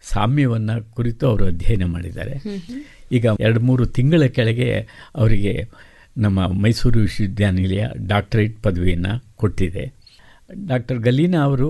ಸಾಮ್ಯವನ್ನು ಕುರಿತು ಅವರು ಅಧ್ಯಯನ ಮಾಡಿದ್ದಾರೆ ಈಗ ಎರಡು ಮೂರು ತಿಂಗಳ ಕೆಳಗೆ ಅವರಿಗೆ ನಮ್ಮ ಮೈಸೂರು ವಿಶ್ವವಿದ್ಯಾನಿಲಯ ಡಾಕ್ಟರೇಟ್ ಪದವಿಯನ್ನು ಕೊಟ್ಟಿದೆ ಡಾಕ್ಟರ್ ಗಲೀನಾ ಅವರು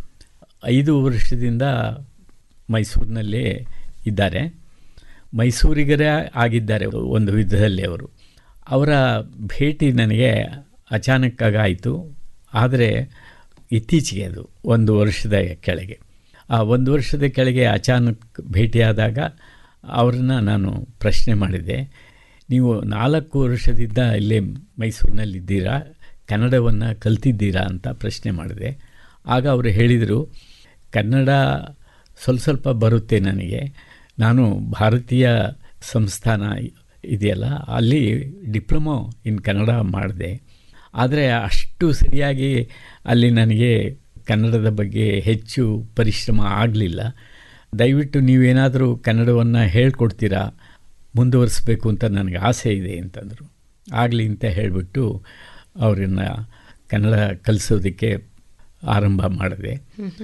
ಐದು ವರ್ಷದಿಂದ ಮೈಸೂರಿನಲ್ಲೇ ಇದ್ದಾರೆ ಮೈಸೂರಿಗರೇ ಆಗಿದ್ದಾರೆ ಒಂದು ವಿಧದಲ್ಲಿ ಅವರು ಅವರ ಭೇಟಿ ನನಗೆ ಅಚಾನಕ್ಕಾಗಿ ಆಯಿತು ಆದರೆ ಇತ್ತೀಚೆಗೆ ಅದು ಒಂದು ವರ್ಷದ ಕೆಳಗೆ ಆ ಒಂದು ವರ್ಷದ ಕೆಳಗೆ ಅಚಾನಕ್ ಭೇಟಿಯಾದಾಗ ಅವ್ರನ್ನ ನಾನು ಪ್ರಶ್ನೆ ಮಾಡಿದೆ ನೀವು ನಾಲ್ಕು ವರ್ಷದಿಂದ ಇಲ್ಲೇ ಮೈಸೂರಿನಲ್ಲಿದ್ದೀರಾ ಕನ್ನಡವನ್ನು ಕಲ್ತಿದ್ದೀರಾ ಅಂತ ಪ್ರಶ್ನೆ ಮಾಡಿದೆ ಆಗ ಅವರು ಹೇಳಿದರು ಕನ್ನಡ ಸ್ವಲ್ಪ ಸ್ವಲ್ಪ ಬರುತ್ತೆ ನನಗೆ ನಾನು ಭಾರತೀಯ ಸಂಸ್ಥಾನ ಇದೆಯಲ್ಲ ಅಲ್ಲಿ ಡಿಪ್ಲೊಮೊ ಇನ್ ಕನ್ನಡ ಮಾಡಿದೆ ಆದರೆ ಅಷ್ಟು ಸರಿಯಾಗಿ ಅಲ್ಲಿ ನನಗೆ ಕನ್ನಡದ ಬಗ್ಗೆ ಹೆಚ್ಚು ಪರಿಶ್ರಮ ಆಗಲಿಲ್ಲ ದಯವಿಟ್ಟು ನೀವೇನಾದರೂ ಕನ್ನಡವನ್ನು ಹೇಳ್ಕೊಡ್ತೀರಾ ಮುಂದುವರಿಸ್ಬೇಕು ಅಂತ ನನಗೆ ಆಸೆ ಇದೆ ಅಂತಂದರು ಆಗಲಿ ಅಂತ ಹೇಳಿಬಿಟ್ಟು ಅವರನ್ನ ಕನ್ನಡ ಕಲಿಸೋದಕ್ಕೆ ಆರಂಭ ಮಾಡಿದೆ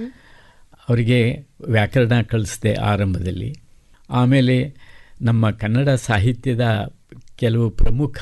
ಅವರಿಗೆ ವ್ಯಾಕರಣ ಕಲಿಸಿದೆ ಆರಂಭದಲ್ಲಿ ಆಮೇಲೆ ನಮ್ಮ ಕನ್ನಡ ಸಾಹಿತ್ಯದ ಕೆಲವು ಪ್ರಮುಖ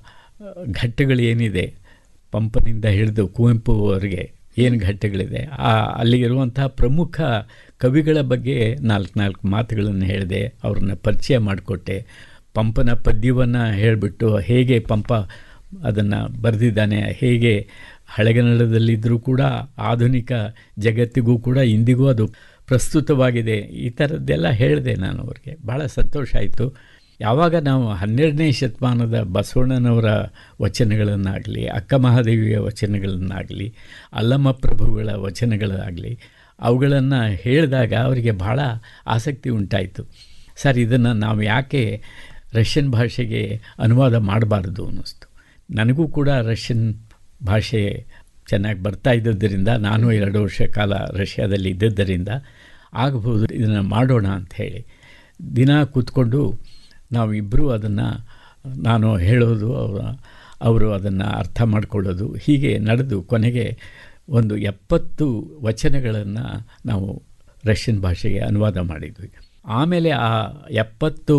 ಘಟ್ಟಗಳು ಏನಿದೆ ಪಂಪನಿಂದ ಹಿಡಿದು ಕುವೆಂಪು ಅವರಿಗೆ ಏನು ಘಟ್ಟಗಳಿದೆ ಆ ಅಲ್ಲಿರುವಂತಹ ಪ್ರಮುಖ ಕವಿಗಳ ಬಗ್ಗೆ ನಾಲ್ಕು ನಾಲ್ಕು ಮಾತುಗಳನ್ನು ಹೇಳಿದೆ ಅವ್ರನ್ನ ಪರಿಚಯ ಮಾಡಿಕೊಟ್ಟೆ ಪಂಪನ ಪದ್ಯವನ್ನು ಹೇಳಿಬಿಟ್ಟು ಹೇಗೆ ಪಂಪ ಅದನ್ನು ಬರೆದಿದ್ದಾನೆ ಹೇಗೆ ಹಳೆಗನ್ನಡದಲ್ಲಿದ್ದರೂ ಕೂಡ ಆಧುನಿಕ ಜಗತ್ತಿಗೂ ಕೂಡ ಇಂದಿಗೂ ಅದು ಪ್ರಸ್ತುತವಾಗಿದೆ ಈ ಥರದ್ದೆಲ್ಲ ಹೇಳಿದೆ ನಾನು ಅವ್ರಿಗೆ ಭಾಳ ಸಂತೋಷ ಆಯಿತು ಯಾವಾಗ ನಾವು ಹನ್ನೆರಡನೇ ಶತಮಾನದ ಬಸವಣ್ಣನವರ ವಚನಗಳನ್ನಾಗಲಿ ಅಕ್ಕ ಮಹಾದೇವಿಯ ವಚನಗಳನ್ನಾಗಲಿ ಅಲ್ಲಮ್ಮ ಪ್ರಭುಗಳ ವಚನಗಳಾಗಲಿ ಅವುಗಳನ್ನು ಹೇಳಿದಾಗ ಅವರಿಗೆ ಭಾಳ ಆಸಕ್ತಿ ಉಂಟಾಯಿತು ಸರ್ ಇದನ್ನು ನಾವು ಯಾಕೆ ರಷ್ಯನ್ ಭಾಷೆಗೆ ಅನುವಾದ ಮಾಡಬಾರ್ದು ಅನ್ನಿಸ್ತು ನನಗೂ ಕೂಡ ರಷ್ಯನ್ ಭಾಷೆ ಚೆನ್ನಾಗಿ ಬರ್ತಾ ಇದ್ದದ್ದರಿಂದ ನಾನು ಎರಡು ವರ್ಷ ಕಾಲ ರಷ್ಯಾದಲ್ಲಿ ಇದ್ದದ್ದರಿಂದ ಆಗಬಹುದು ಇದನ್ನು ಮಾಡೋಣ ಅಂತ ಹೇಳಿ ದಿನ ಕೂತ್ಕೊಂಡು ನಾವಿಬ್ಬರೂ ಅದನ್ನು ನಾನು ಹೇಳೋದು ಅವರ ಅವರು ಅದನ್ನು ಅರ್ಥ ಮಾಡಿಕೊಳ್ಳೋದು ಹೀಗೆ ನಡೆದು ಕೊನೆಗೆ ಒಂದು ಎಪ್ಪತ್ತು ವಚನಗಳನ್ನು ನಾವು ರಷ್ಯನ್ ಭಾಷೆಗೆ ಅನುವಾದ ಮಾಡಿದ್ವಿ ಆಮೇಲೆ ಆ ಎಪ್ಪತ್ತು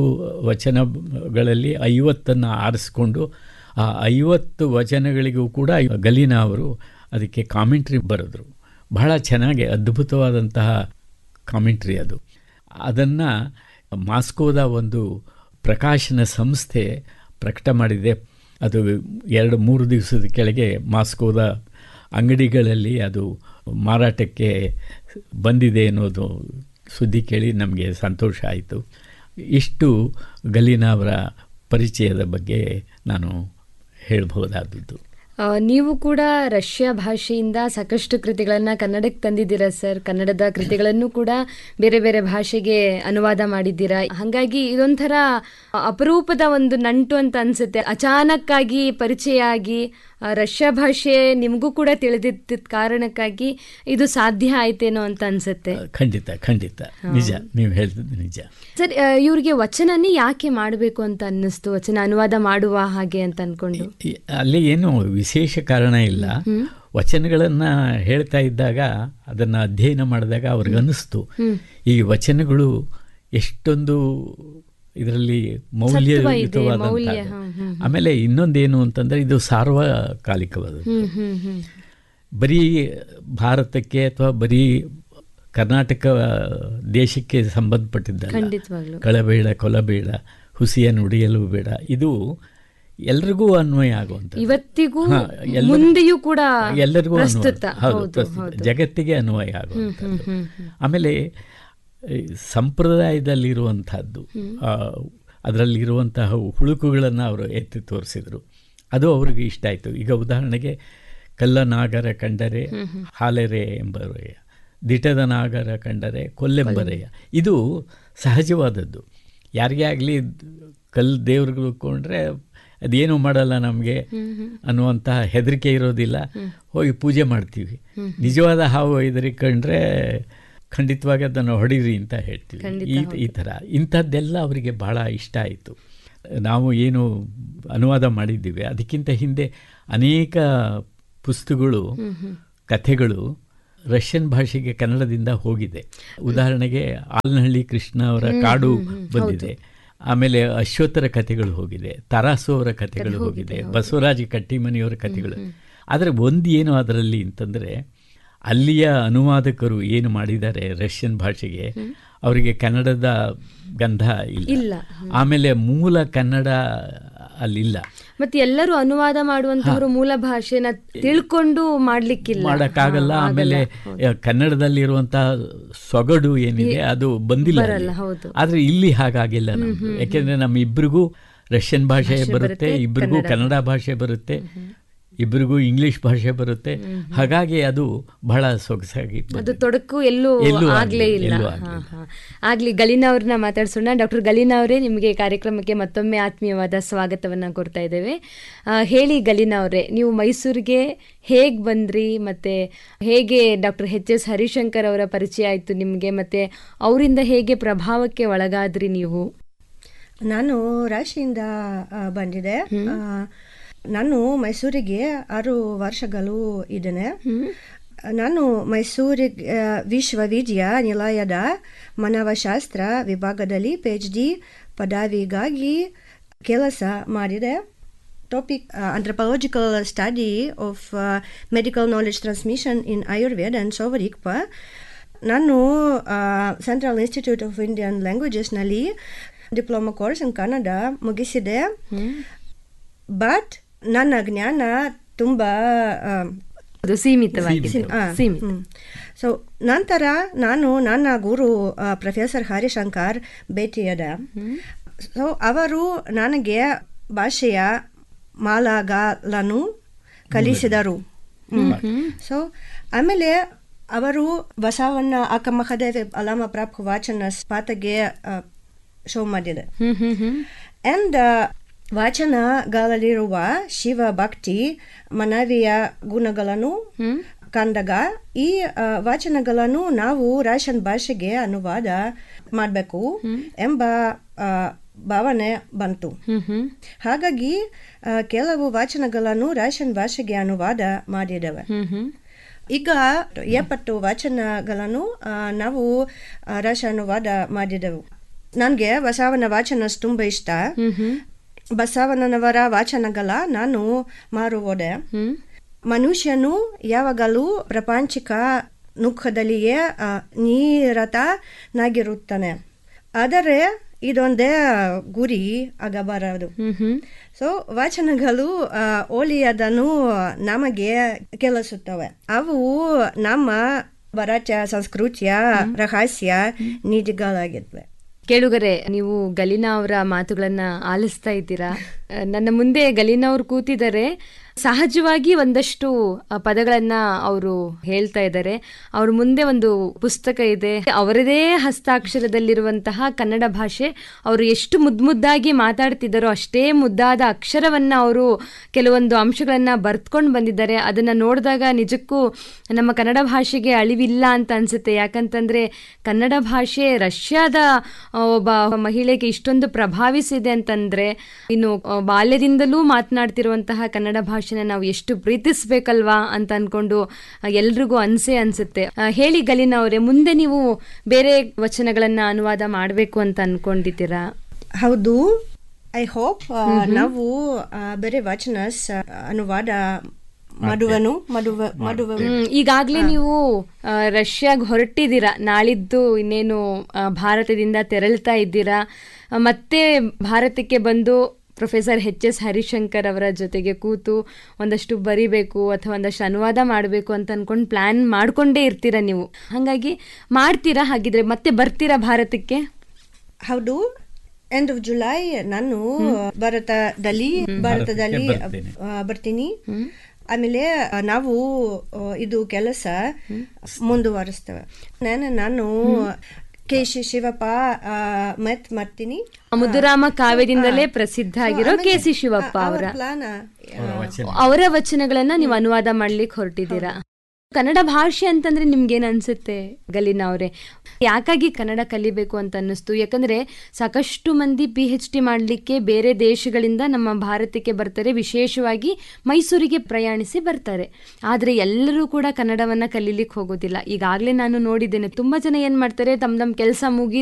ವಚನಗಳಲ್ಲಿ ಐವತ್ತನ್ನು ಆರಿಸ್ಕೊಂಡು ಆ ಐವತ್ತು ವಚನಗಳಿಗೂ ಕೂಡ ಗಲೀನಾ ಅವರು ಅದಕ್ಕೆ ಕಾಮೆಂಟ್ರಿ ಬರೆದ್ರು ಬಹಳ ಚೆನ್ನಾಗಿ ಅದ್ಭುತವಾದಂತಹ ಕಾಮೆಂಟ್ರಿ ಅದು ಅದನ್ನು ಮಾಸ್ಕೋದ ಒಂದು ಪ್ರಕಾಶನ ಸಂಸ್ಥೆ ಪ್ರಕಟ ಮಾಡಿದೆ ಅದು ಎರಡು ಮೂರು ದಿವಸದ ಕೆಳಗೆ ಮಾಸ್ಕೋದ ಅಂಗಡಿಗಳಲ್ಲಿ ಅದು ಮಾರಾಟಕ್ಕೆ ಬಂದಿದೆ ಅನ್ನೋದು ಸುದ್ದಿ ಕೇಳಿ ನಮಗೆ ಸಂತೋಷ ಆಯಿತು ಇಷ್ಟು ಗಲೀನಾ ಅವರ ಪರಿಚಯದ ಬಗ್ಗೆ ನಾನು ಹೇಳ್ಬೋದಾದದ್ದು ನೀವು ಕೂಡ ರಷ್ಯಾ ಭಾಷೆಯಿಂದ ಸಾಕಷ್ಟು ಕೃತಿಗಳನ್ನು ಕನ್ನಡಕ್ಕೆ ತಂದಿದ್ದೀರಾ ಸರ್ ಕನ್ನಡದ ಕೃತಿಗಳನ್ನು ಕೂಡ ಬೇರೆ ಬೇರೆ ಭಾಷೆಗೆ ಅನುವಾದ ಮಾಡಿದ್ದೀರಾ ಹಾಗಾಗಿ ಇದೊಂಥರ ಅಪರೂಪದ ಒಂದು ನಂಟು ಅಂತ ಅನ್ಸುತ್ತೆ ಅಚಾನಕ್ಕಾಗಿ ಪರಿಚಯ ಆಗಿ ರಷ್ಯಾ ಭಾಷೆ ನಿಮಗೂ ಕೂಡ ತಿಳಿದಿದ್ದ ಕಾರಣಕ್ಕಾಗಿ ಇದು ಸಾಧ್ಯ ಆಯ್ತೇನೋ ಅಂತ ಅನ್ಸುತ್ತೆ ಖಂಡಿತ ಖಂಡಿತ ನಿಜ ನೀವು ಹೇಳ್ತಿದ್ದು ನಿಜ ಸರ್ ಇವ್ರಿಗೆ ವಚನನೇ ಯಾಕೆ ಮಾಡಬೇಕು ಅಂತ ಅನ್ನಿಸ್ತು ವಚನ ಅನುವಾದ ಮಾಡುವ ಹಾಗೆ ಅಂತ ಅನ್ಕೊಂಡು ಅಲ್ಲಿ ಏನು ವಿಶೇಷ ಕಾರಣ ಇಲ್ಲ ವಚನಗಳನ್ನು ಹೇಳ್ತಾ ಇದ್ದಾಗ ಅದನ್ನು ಅಧ್ಯಯನ ಮಾಡಿದಾಗ ಅವ್ರಿಗೆ ಅನ್ನಿಸ್ತು ಈ ವಚನಗಳು ಎಷ್ಟೊಂದು ಇದರಲ್ಲಿ ಮೌಲ್ಯಯುತವಾದ ಆಮೇಲೆ ಇನ್ನೊಂದೇನು ಅಂತಂದರೆ ಇದು ಸಾರ್ವಕಾಲಿಕವಾದದ್ದು ಬರೀ ಭಾರತಕ್ಕೆ ಅಥವಾ ಬರೀ ಕರ್ನಾಟಕ ದೇಶಕ್ಕೆ ಸಂಬಂಧಪಟ್ಟಿದ್ದಲ್ಲ ಕಳಬೇಡ ಕೊಲಬೇಡ ಹುಸಿಯ ನುಡಿಯಲು ಬೇಡ ಇದು ಎಲ್ರಿಗೂ ಅನ್ವಯ ಆಗುವಂಥ ಇವತ್ತಿಗೂ ಮುಂದೆಯೂ ಕೂಡ ಎಲ್ಲರಿಗೂ ಹೌದು ಜಗತ್ತಿಗೆ ಅನ್ವಯ ಆಗುವಂಥದ್ದು ಆಮೇಲೆ ಸಂಪ್ರದಾಯದಲ್ಲಿರುವಂಥದ್ದು ಅದರಲ್ಲಿರುವಂತಹ ಹುಳುಕುಗಳನ್ನು ಅವರು ಎತ್ತಿ ತೋರಿಸಿದರು ಅದು ಅವ್ರಿಗೆ ಇಷ್ಟ ಆಯಿತು ಈಗ ಉದಾಹರಣೆಗೆ ಕಲ್ಲ ನಾಗರ ಕಂಡರೆ ಹಾಲೆರೆ ಎಂಬರೆಯ ದಿಟದ ನಾಗರ ಕಂಡರೆ ಕೊಲ್ಲೆಂಬರೆಯ ಇದು ಸಹಜವಾದದ್ದು ಯಾರಿಗೇ ಆಗಲಿ ಕಲ್ಲು ದೇವ್ರಿಗೆ ಕೊಂಡ್ರೆ ಅದೇನು ಮಾಡಲ್ಲ ನಮಗೆ ಅನ್ನುವಂತಹ ಹೆದರಿಕೆ ಇರೋದಿಲ್ಲ ಹೋಗಿ ಪೂಜೆ ಮಾಡ್ತೀವಿ ನಿಜವಾದ ಹಾವು ಹೆದರಿಕೊಂಡ್ರೆ ಖಂಡಿತವಾಗಿ ಅದನ್ನು ಹೊಡೀರಿ ಅಂತ ಹೇಳ್ತೀವಿ ಈ ಈ ಥರ ಇಂಥದ್ದೆಲ್ಲ ಅವರಿಗೆ ಬಹಳ ಇಷ್ಟ ಆಯಿತು ನಾವು ಏನು ಅನುವಾದ ಮಾಡಿದ್ದೀವಿ ಅದಕ್ಕಿಂತ ಹಿಂದೆ ಅನೇಕ ಪುಸ್ತಕಗಳು ಕಥೆಗಳು ರಷ್ಯನ್ ಭಾಷೆಗೆ ಕನ್ನಡದಿಂದ ಹೋಗಿದೆ ಉದಾಹರಣೆಗೆ ಆಲ್ನಹಳ್ಳಿ ಕೃಷ್ಣ ಅವರ ಕಾಡು ಬಂದಿದೆ ಆಮೇಲೆ ಅಶ್ವತ್ಥರ ಕಥೆಗಳು ಹೋಗಿದೆ ತರಾಸು ಅವರ ಕಥೆಗಳು ಹೋಗಿದೆ ಬಸವರಾಜ ಕಟ್ಟಿಮನಿಯವರ ಕಥೆಗಳು ಆದರೆ ಒಂದು ಏನು ಅದರಲ್ಲಿ ಅಂತಂದರೆ ಅಲ್ಲಿಯ ಅನುವಾದಕರು ಏನು ಮಾಡಿದ್ದಾರೆ ರಷ್ಯನ್ ಭಾಷೆಗೆ ಅವರಿಗೆ ಕನ್ನಡದ ಗಂಧ ಇಲ್ಲ. ಇಲ್ಲ ಆಮೇಲೆ ಮೂಲ ಕನ್ನಡ ಅಲ್ಲಿಲ್ಲ ಮತ್ತೆ ಎಲ್ಲರೂ ಅನುವಾದ ಮಾಡುವಂತವರು ಮೂಲ ಭಾಷೆನ ತಿಳ್ಕೊಂಡು ಮಾಡ್ಲಿಕ್ಕಿಲ್ಲ ಮಾಡಕ್ಕಾಗಲ್ಲ ಆಮೇಲೆ ಕನ್ನಡದಲ್ಲಿರುವಂತಹ ಸೊಗಡು ಏನಿದೆ ಅದು ಬಂದಿಲ್ಲ ಅಲ್ಲಿ. ಹೌದು. ಆದ್ರೆ ಇಲ್ಲಿ ಹಾಗಾಗಿಲ್ಲ ನಮ್ದು ಯಾಕೆಂದ್ರೆ ನಮ್ಮ ಇಬ್ಬರಿಗೂ ರಷ್ಯನ್ ಭಾಷೆ ಬರುತ್ತೆ ಇಬ್ಬರಿಗೂ ಕನ್ನಡ ಭಾಷೆ ಬರುತ್ತೆ ಇಬ್ಬರಿಗೂ ಇಂಗ್ಲಿಷ್ ಭಾಷೆ ಬರುತ್ತೆ ಹಾಗಾಗಿ ಅದು ಬಹಳ ಸೊಗಸಾಗಿ ಅದು ಬಂದಿದೆ. ತೊಡಕು ಎಲ್ಲೂ ಎಲ್ಲೂ ಆಗ್ಲೇ ಆಗ್ಲಿ- ಇಲ್ಲ ಎಲ್ಲೂ ಹಾ, ಆಗ್ಲಿಲ್ಲ. ಹಾ. ಆಗ್ಲಿ ಗಲೀನಾ ಅವ್ರನ್ನ ಮಾತಾಡ್ಸೋಣ ಡಾಕ್ಟರ್ ಗಲೀನಾ ಅವರೇ ನಿಮಗೆ ಕಾರ್ಯಕ್ರಮಕ್ಕೆ ಮತ್ತೊಮ್ಮೆ ಆತ್ಮೀಯವಾದ ಸ್ವಾಗತವನ್ನ ಕೋರ್ತಾ ಇದ್ದೇವೆ ಆ, ಹೇಳಿ ಗಲೀನಾ ಅವರೇ ನೀವು ಮೈಸೂರಿಗೆ ಹೇಗ್ ಬಂದ್ರಿ ಮತ್ತೆ ಹೇಗೆ ಡಾಕ್ಟರ್ ಎಚ್ ಎಸ್ ಹರಿಶಂಕರ್ ಅವರ ಪರಿಚಯ ಆಯ್ತು ನಿಮಗೆ ಮತ್ತೆ ಅವರಿಂದ ಹೇಗೆ ಪ್ರಭಾವಕ್ಕೆ ಒಳಗಾದ್ರಿ ನೀವು ನಾನು ರಾಶಿಯಿಂದ ಆ, ಬಂದಿದೆ ಆ, ನಾನು ಮೈಸೂರಿಗೆ ಆರು ವರ್ಷಗಳು ಇದ್ದೇನೆ ನಾನು ಮೈಸೂರಿಗೆ ಆ, ವಿಶ್ವವಿದ್ಯಾನಿಲಯದ ಮಾನವಶಾಸ್ತ್ರ ವಿಭಾಗದಲ್ಲಿ ಪಿ ಎಚ್ ಡಿ ಪದವಿಗಾಗಿ ಕೆಲಸ ಮಾಡಿದೆ topic anthropological study of uh, medical knowledge transmission in Ayurveda and Sovarikpa. ನಾನು ಸೆಂಟ್ರಲ್ ಇನ್ಸ್ಟಿಟ್ಯೂಟ್ ಆಫ್ ಇಂಡಿಯನ್ ಲ್ಯಾಂಗ್ವೇಜಸ್ನಲ್ಲಿ ಡಿಪ್ಲೊಮಾ ಕೋರ್ಸ್ ಇನ್ ಕನ್ನಡ ಮುಗಿಸಿದೆ ಬಟ್ ನನ್ನ ಜ್ಞಾನ ತುಂಬ ಅದು ಸೀಮಿತವಾಗಿದೆ ಸೀಮಿತ ಸೊ ನಂತರ ನಾನು ನನ್ನ ಗುರು ಪ್ರೊಫೆಸರ್ ಹರಿಶಂಕರ್ ಭೇಟಿಯಾದ ಸೊ ಅವರು ನನಗೆ ಭಾಷೆಯ ಮಾಲಾಗಳನ್ನು ಕಲಿಸಿದರು ಸೊ ಆಮೇಲೆ ಅವರು ಬಸವಣ್ಣ ಅಕ್ಕ ಮಹದೇವ ಅಲಾಮ ಪ್ರಾಪ್ ವಾಚನ ಸ್ಪಾತಗೆ ಶೋ ಮಾಡಿದೆ ಹ್ಮ್ ಹ್ಮ್ ಹ್ಮ್ ಅಂಡ್ ವಾಚನಗಳಲ್ಲಿರುವ ಶಿವ ಭಕ್ತಿ ಮನವಿಯ ಗುಣಗಳನ್ನು ಕಂಡಾಗ ಈ ಆ, ವಾಚನಗಳನ್ನು ನಾವು ರಾಶನ್ ಭಾಷೆಗೆ ಅನುವಾದ ಮಾಡಬೇಕು ಎಂಬ ಆ, ಭಾವನೆ ಬಂತು ಹ್ಮ್ ಹ್ಮ್ ಹಾಗಾಗಿ ಆ, ಕೆಲವು ವಾಚನಗಳನ್ನು ರಾಶನ್ ಭಾಷೆಗೆ ಅನುವಾದ ಮಾಡಿದ್ದೇವೆ ಹ್ಮ್ ಹ್ಮ್ ಈಗ ಎಪ್ಪತ್ತು ವಾಚನಗಳನ್ನು ಆ, ನಾವು ಆ, ರಾಶ ಅನುವಾದ ಮಾಡಿದೆವು ನನಗೆ ಬಸವನ ವಾಚನ ತುಂಬ ಇಷ್ಟ ಹ್ಮ್ ಹ್ಮ್ ಬಸವಣ್ಣನವರ ವಾಚನಗಳ ನಾನು ಮಾರುವುದೆ ಹ್ಮ್ ಮನುಷ್ಯನು ಯಾವಾಗಲೂ ಪ್ರಾಪಂಚಿಕ ನುಖದಲ್ಲಿಯೇ ಆ, ನಿರತನಾಗಿರುತ್ತಾನೆ ಆದರೆ ಇದೊಂದೇ ಗುರಿ ಆಗಬಾರದು ಹ್ಮ್ ಹ್ಮ್ ಸೊ ವಾಚನಗಳು ಆ, ಒಳ್ಳೆಯದನ್ನು ನಮಗೆ ಕೆಲಸುತ್ತವೆ ಅವು ನಮ್ಮ ಭಾರತೀಯ ಸಂಸ್ಕೃತಿಯ ರಹಸ್ಯ ನಿಧಿಗಳಾಗಿದ್ವೆ ಕೇಳುಗರೆ ನೀವು ಗಲೀನಾ ಅವರ ಮಾತುಗಳನ್ನ ಆಲಿಸ್ತಾ ಇದ್ದೀರಾ ಅಹ್, ನನ್ನ ಮುಂದೆ ಗಲೀನಾ ಅವ್ರು ಕೂತಿದ್ದಾರೆ ಸಹಜವಾಗಿ ಒಂದಷ್ಟು ಅಹ್, ಪದಗಳನ್ನ ಅವರು ಹೇಳ್ತಾ ಇದ್ದಾರೆ ಅವ್ರ ಮುಂದೆ ಒಂದು ಪುಸ್ತಕ ಇದೆ ಅವರದೇ ಹಸ್ತಾಕ್ಷರದಲ್ಲಿರುವಂತಹ ಕನ್ನಡ ಭಾಷೆ ಅವರು ಎಷ್ಟು ಮುದ್ದು ಮುದ್ದಾಗಿ ಮಾತಾಡ್ತಿದ್ದಾರೋ ಅಷ್ಟೇ ಮುದ್ದಾದ ಅಕ್ಷರವನ್ನ ಅವರು ಕೆಲವೊಂದು ಅಂಶಗಳನ್ನ ಬರ್ತ್ಕೊಂಡು ಬಂದಿದ್ದಾರೆ ಅದನ್ನ ನೋಡಿದಾಗ ನಿಜಕ್ಕೂ ನಮ್ಮ ಕನ್ನಡ ಭಾಷೆಗೆ ಅಳಿವಿಲ್ಲ ಅಂತ ಅನ್ಸುತ್ತೆ ಯಾಕಂತಂದ್ರೆ ಕನ್ನಡ ಭಾಷೆ ರಷ್ಯಾದ ಆ, ಒಬ್ಬ ಮಹಿಳೆಗೆ ಇಷ್ಟೊಂದು ಪ್ರಭಾವಿಸಿದೆ ಅಂತಂದ್ರೆ ಇನ್ನು ಆ, ಬಾಲ್ಯದಿಂದಲೂ ಮಾತನಾಡ್ತಿರುವಂತಹ ಕನ್ನಡ ಭಾಷೆನ ನಾವು ಎಷ್ಟು ಪ್ರೀತಿಸ್ಬೇಕಲ್ವಾ ಅಂತ ಅನ್ಕೊಂಡು ಆ, ಎಲ್ರಿಗೂ ಅನ್ಸೆ ಅನ್ಸುತ್ತೆ ಆ, ಹೇಳಿ ಗಲೀನಾ ಅವರೇ ಮುಂದೆ ನೀವು ಬೇರೆ ವಚನಗಳನ್ನ ಅನುವಾದ ಮಾಡಬೇಕು ಅಂತ ಅನ್ಕೊಂಡಿದ್ದೀರಾ ಹೌದು ಐ ಹೋಪ್ ನಾವು ಆ, ಬೇರೆ ವಾಚನ ಸ- ಅನುವಾದ ಮಾಡುವನು ಮಾಡುವ ಮಾಡುವ ಹ್ಮ್, ಈಗಾಗ್ಲೇ ನೀವು ಆ, ರಷ್ಯಾಗ್ ಹೊರಟಿದ್ದೀರಾ ನಾಳಿದ್ದು ಇನ್ನೇನು ಆ, ಭಾರತದಿಂದ ತೆರಳ್ತಾ ಇದ್ದೀರಾ ಆ, ಮತ್ತೆ ಭಾರತಕ್ಕೆ ಬಂದು ಪ್ರೊಫೆಸರ್ ಎಚ್ ಎಸ್ ಹರಿಶಂಕರ್ ಅವರ ಜೊತೆಗೆ ಕೂತು ಒಂದಷ್ಟು ಬರಿಬೇಕು ಅಥವಾ ಒಂದಷ್ಟು ಅನುವಾದ ಮಾಡಬೇಕು ಅಂತ ಅನ್ಕೊಂಡು ಪ್ಲಾನ್ ಮಾಡ್ಕೊಂಡೇ ಇರ್ತೀರಾ ನೀವು ಹಾಗಾಗಿ ಮಾಡ್ತೀರಾ ಹಾಗಿದ್ರೆ ಮತ್ತೆ ಬರ್ತೀರಾ ಭಾರತಕ್ಕೆ ಹೌದು ಎಂಡ್ ಆಫ್ ಜುಲೈ ನಾನು ಭಾರತದಲ್ಲಿ ಭಾರತದಲ್ಲಿ ಬರ್ತೇನೆ. ಆ, ಬರ್ತೀನಿ ಆಮೇಲೆ ಆ, ನಾವು ಆ, ಇದು ಕೆಲಸ ಮುಂದುವರಿಸ್ತೇವೆ ನಾನು ನಾನು ಕೆ ಶಿ ಶಿವಪ್ಪ ಆ, ಮತ್ ಮಾಡ್ತೀನಿ ಮುದುರಾಮ ಕಾವ್ಯದಿಂದಲೇ ಪ್ರಸಿದ್ಧ ಆಗಿರೋ ಕೆ ಸಿ ಶಿವಪ್ಪ ಅವರ ಪ್ಲಾನ್ ಅವರ ವಚನ ಅವರ ವಚನಗಳನ್ನ ನೀವು ಅನುವಾದ ಮಾಡ್ಲಿಕ್ಕೆ ಹೊರಟಿದ್ದೀರಾ ಕನ್ನಡ ಭಾಷೆ ಅಂತಂದ್ರೆ ನಿಮ್ಗೇನ್ ಅನ್ಸುತ್ತೆ ಗಲೀನಾ ಅವರೇ ಯಾಕಾಗಿ ಕನ್ನಡ ಕಲಿಬೇಕು ಅಂತ ಅನ್ನಿಸ್ತು ಯಾಕಂದ್ರೆ ಸಾಕಷ್ಟು ಮಂದಿ ಪಿ ಎಚ್ ಡಿ ಮಾಡಲಿಕ್ಕೆ ಬೇರೆ ದೇಶಗಳಿಂದ ನಮ್ಮ ಭಾರತಕ್ಕೆ ಬರ್ತಾರೆ ವಿಶೇಷವಾಗಿ ಮೈಸೂರಿಗೆ ಪ್ರಯಾಣಿಸಿ ಬರ್ತಾರೆ ಆದರೆ ಎಲ್ಲರೂ ಕೂಡ ಕನ್ನಡವನ್ನ ಕಲೀಲಿಕ್ಕೆ ಹೋಗೋದಿಲ್ಲ ಈಗಾಗಲೇ ನಾನು ನೋಡಿದ್ದೇನೆ ತುಂಬಾ ಜನ ಏನ್ ಮಾಡ್ತಾರೆ ತಮ್ಮ ತಮ್ಮ ಕೆಲಸ ಮುಗಿ